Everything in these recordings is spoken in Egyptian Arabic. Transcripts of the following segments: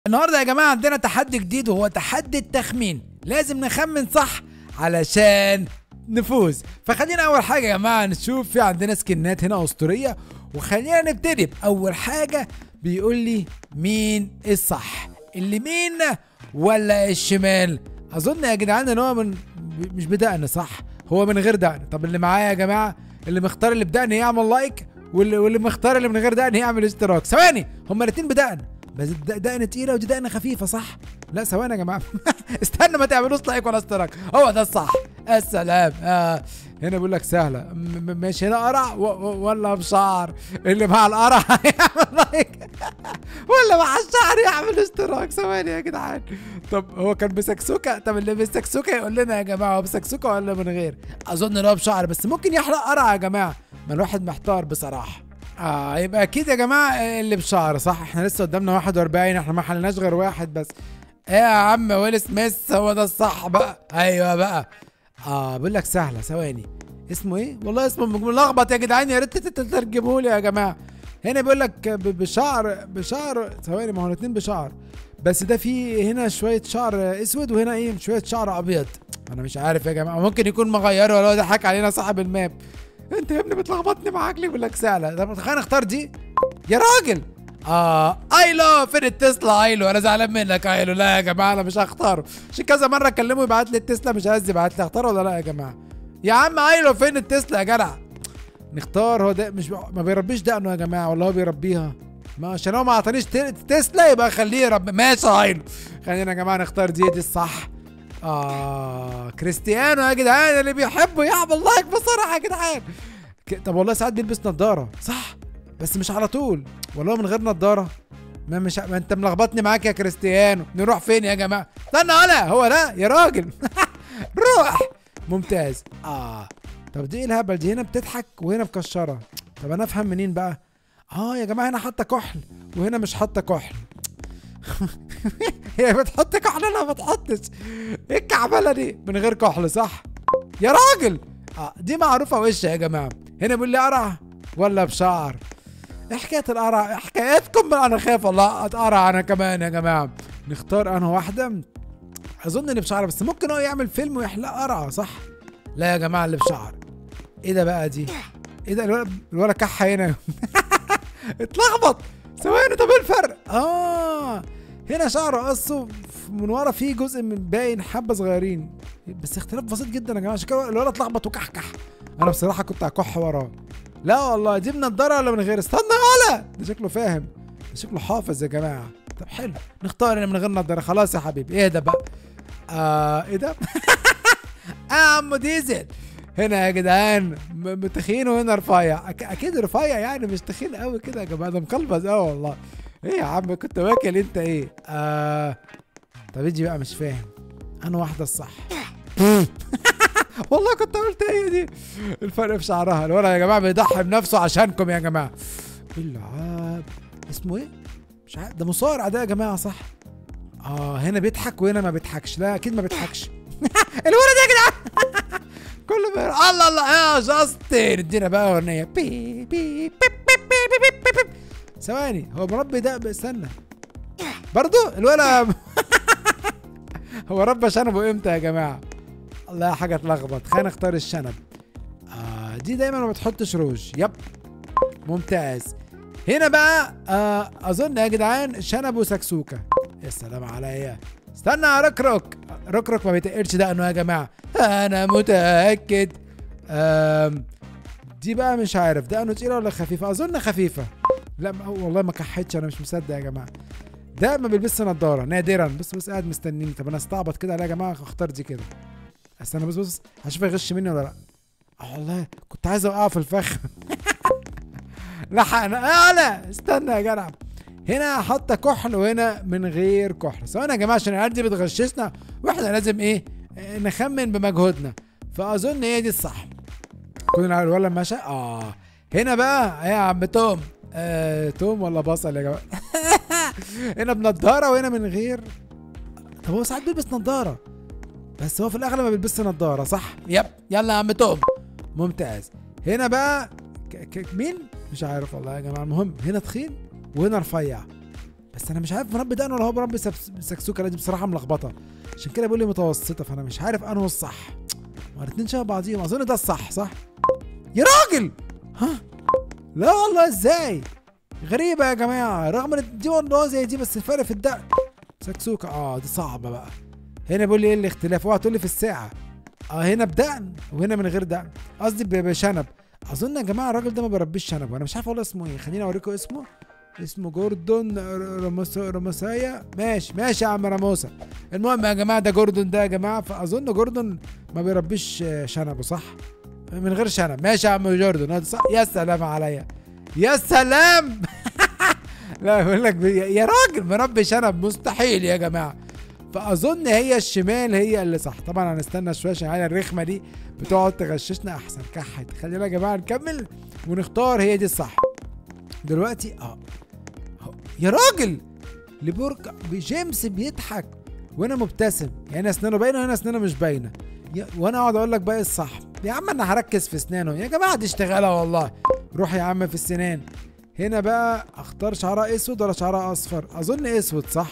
النهارده يا جماعه عندنا تحدي جديد وهو تحدي التخمين لازم نخمن صح علشان نفوز فخلينا اول حاجه يا جماعه نشوف في عندنا سكنات هنا اسطوريه وخلينا نبتدي باول حاجه بيقول لي مين الصح اليمين ولا الشمال اظن يا جدعان ان هو من ب- مش بدقن صح هو من غير دقن طب اللي معايا يا جماعه اللي مختار اللي بدقن يعمل لايك واللي, واللي مختار اللي من غير دقن يعمل اشتراك ثواني هما الاتنين بدقن بس د- دقن تقيله ودي دقن خفيفه صح لا ثواني يا جماعه استنى ما تعملوش لايك ولا اشتراك هو ده الصح السلام آه. هنا بيقول لك سهله م- م- ماشي هنا قرع و- و- ولا بشعر اللي مع القرع يعمل لايك ولا مع الشعر يعمل اشتراك ثواني يا جدعان طب هو كان بسكسوكه طب اللي بسكسوكه يقول لنا يا جماعه هو بسكسوكه ولا من غير اظن ان هو بشعر بس ممكن يحرق قرع يا جماعه ما الواحد محتار بصراحه اه يبقى اكيد يا جماعه اللي بشعر صح احنا لسه قدامنا 41 احنا ما حلناش غير واحد بس ايه يا عم ويل سميث هو ده الصح بقى ايوه بقى اه بقول لك سهله ثواني اسمه ايه والله اسمه ملخبط يا جدعان يا ريت تترجموا لي يا جماعه هنا بيقول لك ب- بشعر بشعر ثواني ما هو الاثنين بشعر بس ده في هنا شويه شعر اسود وهنا ايه شويه شعر ابيض انا مش عارف يا جماعه ممكن يكون مغيره ولا هو ضحك علينا صاحب الماب انت يا ابني بتلخبطني معاك ليه بقول لك سهله طب خلينا نختار دي يا راجل اه ايلو فين التسلا ايلو انا زعلان منك ايلو لا يا جماعه انا مش هختاره عشان كذا مره اكلمه يبعت لي التسلا مش عايز يبعت لي اختاره ولا لا يا جماعه يا عم ايلو فين التسلا يا جدع نختار هو ده مش ما بيربيش دقنه يا جماعه ولا هو بيربيها ما عشان هو ما اعطانيش ت- تسلا يبقى خليه يربي ماشي يا ايلو خلينا يا جماعه نختار دي دي الصح اه كريستيانو يا جدعان اللي بيحبوا يعمل لايك بسرعه يا جدعان ك- طب والله ساعات بيلبس نظاره صح بس مش على طول والله من غير نظاره ما مش ما انت ملخبطني معاك يا كريستيانو نروح فين يا جماعه استنى ولا هو لا يا راجل روح ممتاز اه طب دي ايه الهبل دي هنا بتضحك وهنا مكشره طب انا افهم منين بقى اه يا جماعه هنا حاطه كحل وهنا مش حاطه كحل هي بتحط كحل انا ما بتحطش ايه الكعبله دي من غير كحل صح يا راجل اه دي معروفه وش يا جماعه هنا بيقول لي قرع ولا بشعر ايه حكايه القرع حكايتكم انا خايف والله اتقرع انا كمان يا جماعه نختار انا واحده اظن اللي بشعر بس ممكن هو يعمل فيلم ويحلق قرعه صح لا يا جماعه اللي بشعر ايه ده بقى دي ايه ده الولد الولد كحه هنا اتلخبط ثواني طب ايه الفرق اه هنا شعره قصه من ورا فيه جزء من باين حبه صغيرين بس اختلاف بسيط جدا يا جماعه عشان كده الولد اتلخبط وكحكح انا بصراحه كنت هكح وراه لا والله دي بنضاره ولا من غير استنى ولا ده شكله فاهم ده شكله حافظ يا جماعه طب حلو نختار انا من غير نضاره خلاص يا حبيبي اهدى بقى آه ايه ده آه يا عم ديزل هنا يا جدعان م- م- تخين وهنا رفيع أك- اكيد رفيع يعني مش تخين قوي كده يا جماعه ده مقلبز قوي والله ايه يا عم كنت واكل انت ايه آه طب اجي بقى مش فاهم انا واحده الصح والله كنت قلت هي دي الفرق في شعرها الولد يا جماعه بيضحي بنفسه عشانكم يا جماعه اللعاب اسمه ايه مش عارف ده مصارع ده يا جماعه صح اه هنا بيضحك وهنا ما بيضحكش لا اكيد ما بيضحكش الولد يا جدعان كله بير... الله الله يا جاستن ادينا بقى اغنيه بي بي بي بي بي بي بي بي بي. ثواني هو مربي ده استنى برضو الولد هو ربى شنبه امتى يا جماعه الله حاجه اتلخبط خلينا نختار الشنب آه دي دايما ما بتحطش روج يب ممتاز هنا بقى آه اظن يا جدعان شنب وسكسوكه يا سلام عليا استنى يا ركرك ركرك ما بيتقلش دقنه يا جماعه انا متاكد آم دي بقى مش عارف دقنه تقيله ولا خفيفه اظن خفيفه لا ما- والله ما كحتش انا مش مصدق يا جماعه ده ما بيلبسش نضاره نادرا بص بص قاعد مستنيني طب انا استعبط كده عليا يا جماعه اختار دي كده استنى بص بص هشوف يغش مني ولا لا اه والله كنت عايز اوقعه في الفخ لحقنا آه لا استنى يا جدع هنا حاطه كحل وهنا من غير كحل سواء يا جماعه عشان العيال دي بتغششنا واحنا لازم ايه آه، نخمن بمجهودنا فاظن هي دي الصح كنا ولا ماشي اه هنا بقى يا عم توم آه توم ولا بصل يا جماعه هنا بنضاره وهنا من غير طب هو ساعات بيلبس نضاره بس هو في الاغلب ما بيلبسش نضاره صح يب يلا يا عم توم ممتاز هنا بقى ك... ك... مين مش عارف والله يا جماعه المهم هنا تخين وهنا رفيع بس انا مش عارف مربي دقن ولا هو مربي سبس- سكسوكه لا دي بصراحه ملخبطه عشان كده بيقول لي متوسطه فانا مش عارف انه الصح ما الاتنين شبه بعضيهم اظن ده الصح صح يا راجل ها لا والله ازاي غريبه يا جماعه رغم ان دي والله زي دي بس الفرق في الدقن سكسوكه اه دي صعبه بقى هنا بيقول لي ايه الاختلاف اوعى تقول لي في الساعه اه هنا بدقن وهنا من غير دقن قصدي ب- بشنب اظن يا جماعه الراجل ده ما بيربيش شنب وانا مش عارف والله اسمه ايه خليني اوريكم اسمه اسمه جوردون ر- رموس رموسايا ماشي ماشي يا عم راموسا المهم يا جماعه ده جوردون ده يا جماعه فاظن جوردون ما بيربيش آه، شنبه صح من غير شنب ماشي يا عم جوردون هذا صح يا سلام عليا يا سلام لا يقول لك بي- يا راجل مربي شنب مستحيل يا جماعه فاظن هي الشمال هي اللي صح طبعا هنستنى شويه عشان العيال الرخمه دي بتقعد تغششنا احسن كحت خلينا يا جماعه نكمل ونختار هي دي الصح دلوقتي اه أهو. يا راجل لبورك جيمس بيضحك وانا مبتسم يعني اسنانه باينه وهنا اسنانه مش باينه يا- وانا اقعد اقول لك بقى الصح يا عم انا هركز في اسنانه يا جماعه دي اشتغالها والله روح يا عم في السنان هنا بقى اختار شعرها اسود ولا شعرها اصفر اظن اسود صح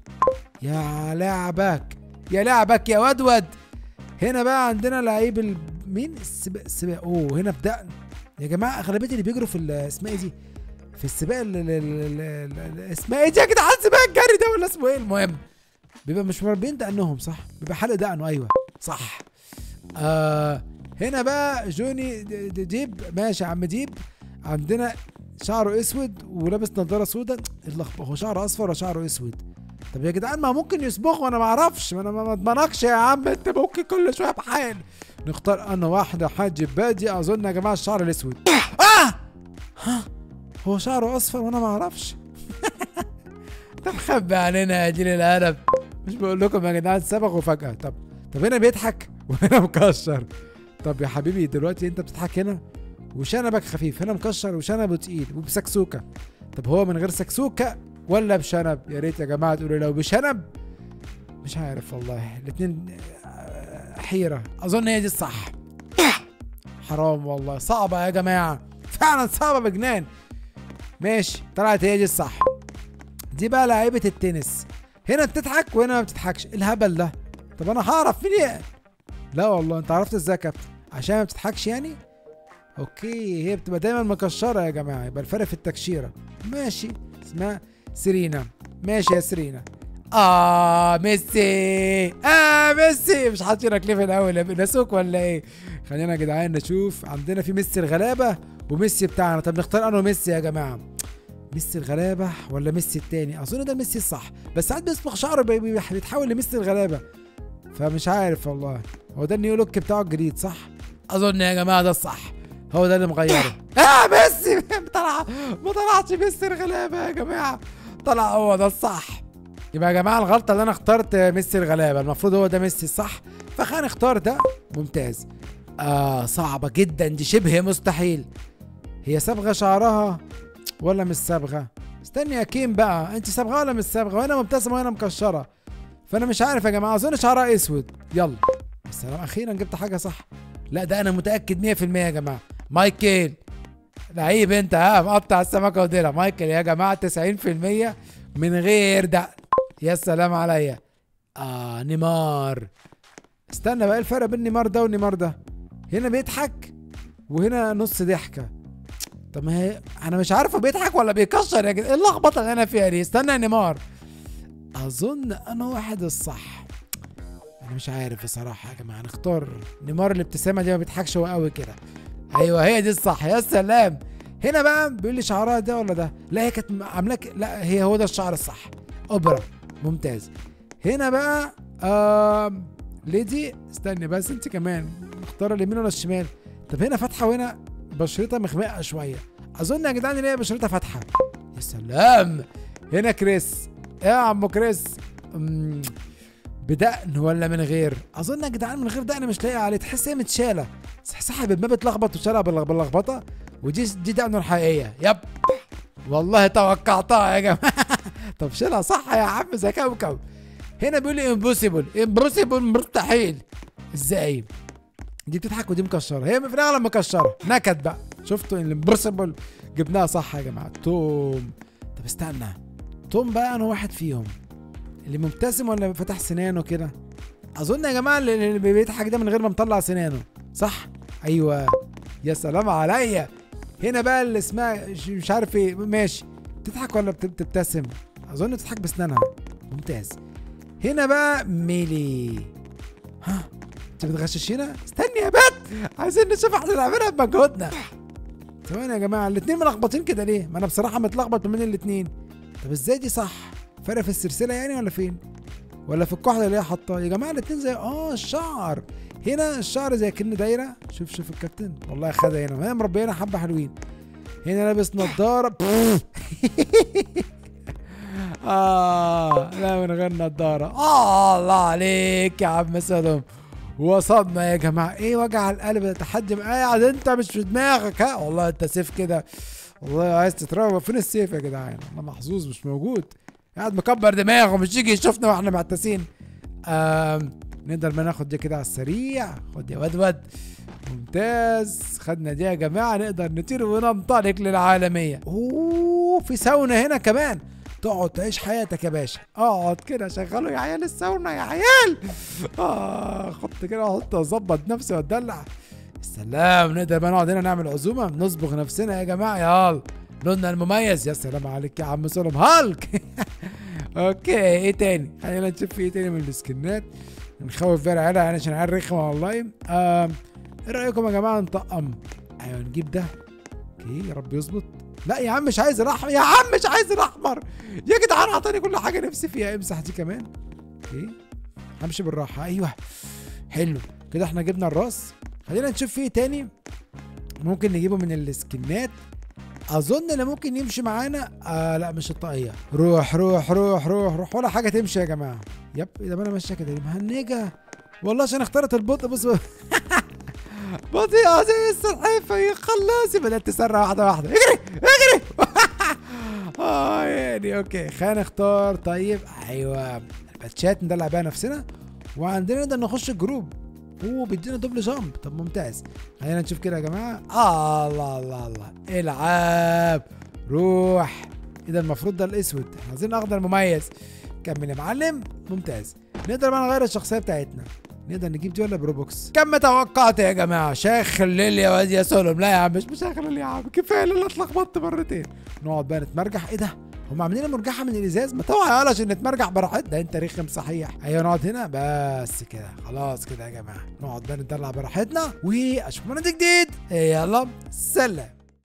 يا لعبك يا لعبك يا ودود هنا بقى عندنا لعيب ال... مين السباق السباق اوه هنا بدأ يا جماعه اغلبيه اللي بيجروا في ال- اسمها ايه دي في السباق ال- ال- ال- ال- ال- اسمها ايه دي يا جدعان سباق الجري ده ولا اسمه ايه المهم بيبقى مش مربين دقنهم صح بيبقى حلق دقنه ايوه صح آه هنا بقى جوني د- د- ديب ماشي يا عم ديب عندنا شعره اسود ولابس نظاره سودا اللخبطه هو شعره اصفر ولا شعره اسود طب يا جدعان ما ممكن يصبغ وانا ما اعرفش ما انا ما اضمنكش يا عم انت ممكن كل شويه بحال نختار انا واحده حاج بادي اظن يا جماعه الشعر الاسود اه ها هو شعره اصفر وانا ما اعرفش طب خبي علينا يا جيل الهرب مش بقول لكم يا جدعان صبغوا فجاه طب طب هنا بيضحك وهنا مكشر طب يا حبيبي دلوقتي انت بتضحك هنا وشنبك خفيف هنا مكشر وشنبه تقيل وبسكسوكه طب هو من غير سكسوكه ولا بشنب يا ريت يا جماعه تقولوا لو بشنب مش عارف والله الاثنين حيره اظن هي دي الصح حرام والله صعبه يا جماعه فعلا صعبه بجنان ماشي طلعت هي دي الصح دي بقى لعيبه التنس هنا بتضحك وهنا ما بتضحكش إيه الهبل ده طب انا هعرف مين إيه؟ لا والله انت عرفت ازاي يا كابتن عشان ما بتضحكش يعني اوكي هي بتبقى دايما مكشره يا جماعه يبقى الفرق في التكشيره ماشي اسمها سيرينا ماشي يا سيرينا اه ميسي اه ميسي مش حاطينك ليه في الاول يا ناسوك ولا ايه خلينا يا جدعان نشوف عندنا في ميسي الغلابه وميسي بتاعنا طب نختار انه ميسي يا جماعه ميسي الغلابه ولا ميسي التاني اظن ده ميسي الصح بس ساعات بيصبغ شعره بي- بي- بيتحول لميسي الغلابه فمش عارف والله هو ده النيو لوك بتاعه الجديد صح اظن يا جماعه ده الصح هو ده اللي مغيره اه ميسي طلع ما طلعش ميسي الغلابه يا جماعه طلع هو ده الصح يبقى يا جماعه الغلطه اللي انا اخترت ميسي الغلابه المفروض هو ده ميسي الصح فخلينا نختار ده ممتاز آه صعبة جدا دي شبه مستحيل هي صبغة شعرها ولا مش صبغة استني يا كيم بقى انت صبغة ولا مش صبغة وانا مبتسمة وانا مكشرة فانا مش عارف يا جماعة اظن شعرها اسود يلا السلام اخيرا جبت حاجة صح لا ده انا متأكد 100% يا جماعة مايكل لعيب انت ها مقطع السمكة وديلها مايكل يا جماعة 90% من غير ده يا سلام عليا اه نيمار استنى بقى إيه الفرق بين نيمار ده ونيمار ده هنا بيضحك وهنا نص ضحكه طب ما هي انا مش عارفه بيضحك ولا بيكشر يا جدعان ايه اللخبطه اللي انا فيها دي استنى يا نيمار اظن انا واحد الصح انا مش عارف بصراحه يا جماعه نختار نيمار الابتسامه دي ما بيضحكش هو قوي كده ايوه هي دي الصح يا سلام هنا بقى بيقول لي شعرها ده ولا ده لا هي كانت عامله ك- لا هي هو ده الشعر الصح اوبرا ممتاز هنا بقى آم ليدي استني بس انت كمان مختاره اليمين ولا الشمال طب هنا فاتحه وهنا بشرتها مغمقه شويه اظن يا جدعان ان هي بشرتها فاتحه يا سلام هنا كريس يا عم كريس أمم، بدقن ولا من غير اظن يا جدعان من غير دقن مش لاقي عليه تحس هي متشاله صح صح ما بتلخبط وشالها باللخ- باللخبطه ودي دي دقنه الحقيقيه يب والله توقعتها يا جماعه طب شيلها صح يا عم زي كوكب هنا بيقول لي امبوسيبل امبوسيبل مستحيل ازاي دي بتضحك ودي مكشره هي في الاغلب مكشره نكد بقى شفتوا الامبوسيبل جبناها صح يا جماعه توم طب استنى توم بقى انا واحد فيهم اللي مبتسم ولا فتح سنانه كده اظن يا جماعه اللي اللي بيضحك ده من غير ما مطلع سنانه صح ايوه يا سلام عليا هنا بقى اللي اسمها ش- مش عارف ايه ماشي تضحك ولا بت- بتبتسم اظن تضحك بسنانها ممتاز هنا بقى ميلي ها انت بتغششينا استني يا بت عايزين نشوف احنا نعملها بمجهودنا ثواني يا جماعه الاتنين ملخبطين كده ليه ما انا بصراحه متلخبط ما بين الاتنين طب ازاي دي صح فرق في السلسله يعني ولا فين ولا في الكحله اللي هي حاطاه يا جماعه الاتنين زي اه الشعر هنا الشعر زي كأنه دايره شوف شوف الكابتن والله خدها هنا هي مربينا حبه حلوين هنا لابس نضاره اه لا من غير نضاره اه الله عليك يا عم سلام وصلنا يا جماعه ايه وجع القلب ده تحدي قاعد انت مش في دماغك ها والله انت سيف كده والله عايز تتروق فين السيف يا جدعان انا محظوظ مش موجود قاعد مكبر دماغه مش يجي يشوفنا واحنا معتسين آم نقدر ما ناخد دي كده على السريع خد يا ودود ممتاز خدنا دي يا جماعه نقدر نطير وننطلق للعالميه اوه في ساونا هنا كمان تقعد تعيش حياتك يا باشا اقعد كده شغلوا يا عيال الساونا يا عيال اه خد كده احط اظبط نفسي واتدلع السلام نقدر بقى نقعد هنا نعمل عزومه نصبغ نفسنا يا جماعه يلا لوننا المميز يا سلام عليك يا عم سلم هالك اوكي ايه تاني خلينا نشوف في ايه تاني من السكنات نخوف بقى العيال يعني عشان عيال رخمه والله آم، ايه رايكم يا جماعه نطقم ايوه نجيب ده اوكي يا رب يظبط لا يا عم مش عايز الاحمر يا عم مش عايز الاحمر يا جدعان اعطاني كل حاجه نفسي فيها امسح دي كمان اوكي همشي بالراحه ايوه حلو كده احنا جبنا الراس خلينا نشوف في ايه تاني ممكن نجيبه من السكنات اظن اللي ممكن يمشي معانا آه لا مش الطاقيه روح روح روح روح روح ولا حاجه تمشي يا جماعه يب اذا ما انا ماشيه كده دي مهنجه والله عشان اخترت البطء بص بطيئة زي السلحفاة يا خلصي بدأت تسرع واحدة واحدة اجري اجري اه يعني اوكي خلينا نختار طيب ايوه الباتشات ندلع بيها نفسنا وعندنا نقدر نخش الجروب اوه بيدينا دبل جامب طب ممتاز خلينا نشوف كده يا جماعه آه الله الله الله العاب روح ايه ده المفروض ده الاسود احنا عايزين اخضر مميز كمل يا معلم ممتاز نقدر بقى نغير الشخصيه بتاعتنا نقدر نجيب دي ولا بروبوكس كم توقعت يا جماعه شيخ الليل يا واد يا سولم لا يا عم مش مشاخ الليل يا عم كفايه اللي أنا اتلخبطت مرتين نقعد بقى نتمرجح ايه ده هم عاملين مرجحه من الازاز ما طبعا يا عشان نتمرجح براحتنا انت رخم صحيح ايوه نقعد هنا بس كده خلاص كده يا جماعه نقعد بقى ندلع براحتنا واشوفكم من جديد يلا سلام